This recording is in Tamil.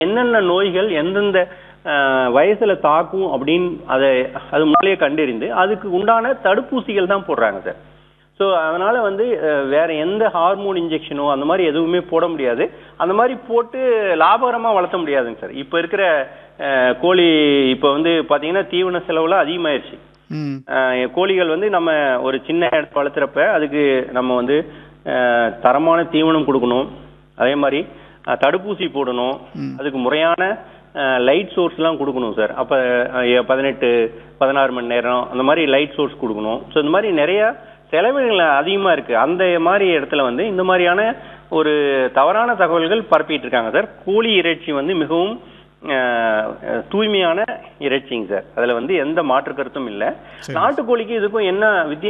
என்னென்ன நோய்கள் எந்தெந்த அஹ், வயசுல தாக்கும் அப்படின்னு அதை அது முன்னாலேயே கண்டறிந்து அதுக்கு உண்டான தடுப்பூசிகள் தான் போடுறாங்க சார் ஸோ அதனால வந்து அஹ், வேற எந்த ஹார்மோன் இன்ஜெக்ஷனோ அந்த மாதிரி எதுவுமே போட முடியாது அந்த மாதிரி போட்டு லாபகரமா வளர்த்த முடியாதுங்க சார் இப்போ இருக்கிற அஹ், கோழி இப்போ வந்து பாத்தீங்கன்னா தீவன செலவுலாம் அதிகமாயிருச்சு ம் அஹ், கோழிகள் வந்து நம்ம ஒரு சின்ன இடத்துல வளர்த்துறப்ப அதுக்கு நம்ம வந்து அஹ், தரமான தீவனம் கொடுக்கணும் அதே மாதிரி அஹ், தடுப்பூசி போடணும் அதுக்கு முறையான லைட் சோர்ஸ்லாம் கொடுக்கணும் சார் அப்போ பதினெட்டு பதினாறு மணி நேரம் அந்த மாதிரி லைட் சோர்ஸ் கொடுக்கணும் ஸோ இந்த மாதிரி நிறைய செலவுகள் அதிகமாக இருக்கு அந்த மாதிரி இடத்துல வந்து இந்த மாதிரியான ஒரு தவறான தகவல்கள் பரப்பிட்டு இருக்காங்க சார் கோழி இறைச்சி வந்து மிகவும் அஹ், அஹ், தூய்மையான இறைச்சிங்க சார் அதுல வந்து எந்த மாற்று கருத்தும் இல்ல நாட்டுக்கோழிக்கு இதுக்கும் என்ன வித்தியாசம்